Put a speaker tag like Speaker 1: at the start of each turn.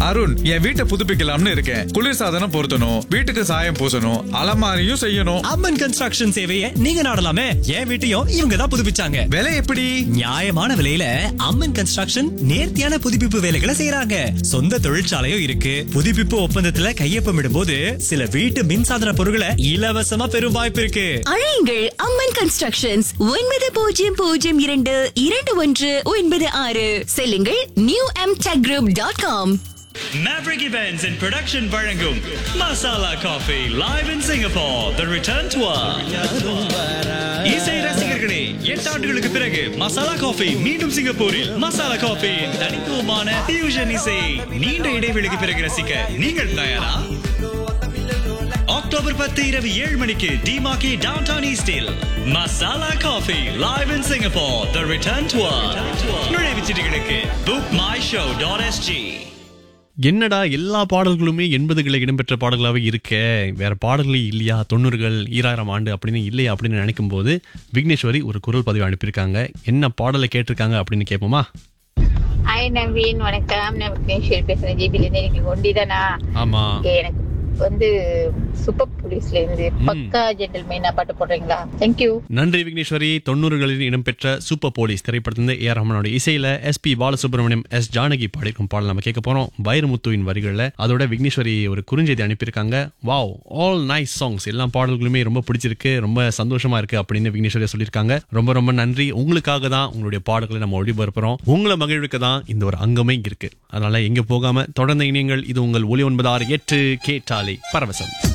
Speaker 1: அருண் என் வீட்டை புதுப்பிக்கலாம்னு இருக்கேன் குளிர்சாதனம் பொருத்தணும் வீட்டுக்கு சாயம் பூசணும் அலமாரியும் செய்யணும்
Speaker 2: அம்மன் கன்ஸ்ட்ரக்ஷன் சேவையை நீங்க நாடலாமே என் வீட்டையும் இவங்க தான் புதுப்பிச்சாங்க
Speaker 1: விலை எப்படி
Speaker 2: நியாயமான விலையில அம்மன் கன்ஸ்ட்ரக்ஷன் நேர்த்தியான புதுப்பிப்பு வேலைகளை செய்யறாங்க சொந்த தொழிற்சாலையும் இருக்கு புதுப்பிப்பு ஒப்பந்தத்துல கையொப்பமிடும் சில வீட்டு மின்சாதன பொருட்களை இலவசமா பெறும் வாய்ப்பு இருக்கு
Speaker 3: அழையுங்கள் அம்மன் கன்ஸ்ட்ரக்ஷன்ஸ் ஒன்பது பூஜ்ஜியம் பூஜ்ஜியம் இரண்டு இரண்டு ஒன்று ஒன்பது ஆறு செல்லுங்கள் new M tech group dot com
Speaker 2: Maverick Events and Production வழங்கும் masala coffee live in Singapore the return tour இசை ரசிகர்களே எட்டு ஆண்டுகளுக்கு பிறகு மசாலா காஃபி மீண்டும் சிங்கப்பூரில் மசாலா காஃபி தனித்துவமான ஃபியூஷன் இசை நீண்ட இடைவெளிக்கு பிறகு ரசிக்க நீங்கள் தயாரா அக்டோபர் பத்து இரவு ஏழு மணிக்கு டிமாக்கி டவுன் டவுன் ஈஸ்டில் masala coffee live in Singapore the return tour நுழைவுச் சீட்டுகளுக்கு book my show dot SG
Speaker 4: என்னடா எல்லா பாடல்களுமே எண்பதுகளில் இடம்பெற்ற பாடல்களாகவே இருக்க வேற பாடல்களே இல்லையா தொண்ணூறுகள் ஈராயிரம் ஆண்டு அப்படின்னு இல்லையா அப்படின்னு நினைக்கும் போது விக்னேஸ்வரி ஒரு குரல் பதிவு அனுப்பியிருக்காங்க என்ன பாடலை கேட்டிருக்காங்க அப்படின்னு கேட்போமா
Speaker 5: ஹாய் நவீன் வணக்கம் நான் விக்னேஸ்வரி பேசுறேன் ஜிபிலேருந்து இன்னைக்கு ஒண்டிதானா
Speaker 4: ஆமா
Speaker 5: எனக்கு வந்து சூப்பர் போலீஸ்ல இருந்து பக்கா ஜென்டில்மேனா பாட்டு போடுறீங்களா தேங்க்யூ
Speaker 4: நன்றி விக்னேஸ்வரி தொண்ணூறுகளில் இடம்பெற்ற சூப்பர் போலீஸ் திரைப்படத்திலிருந்து ஏ ஆர் ரஹ்மானோட இசையில S P Balasubramaniam S Janaki பாடிக்கும் பாடல் நம்ம கேட்க போறோம் வைரமுத்துவின் வரிகளில் அதோட விக்னேஸ்வரி ஒரு குறுஞ்செய்தி அனுப்பியிருக்காங்க வாவ் ஆல் நைஸ் சாங்ஸ் எல்லா பாடல்களுமே ரொம்ப பிடிச்சிருக்கு ரொம்ப சந்தோஷமா இருக்கு அப்படின்னு விக்னேஸ்வரி சொல்லியிருக்காங்க ரொம்ப ரொம்ப நன்றி உங்களுக்காக தான் உங்களுடைய பாடல்களை நம்ம ஒளிபரப்புறோம் உங்களை மகிழ்வுக்கு தான் இந்த ஒரு அங்கமே இருக்கு அதனால எங்க போகாம தொடர்ந்து இணையங்கள் இது உங்கள் ஒளி ஒன்பது ஆறு எட்டு கேட்டாலே பரவசம்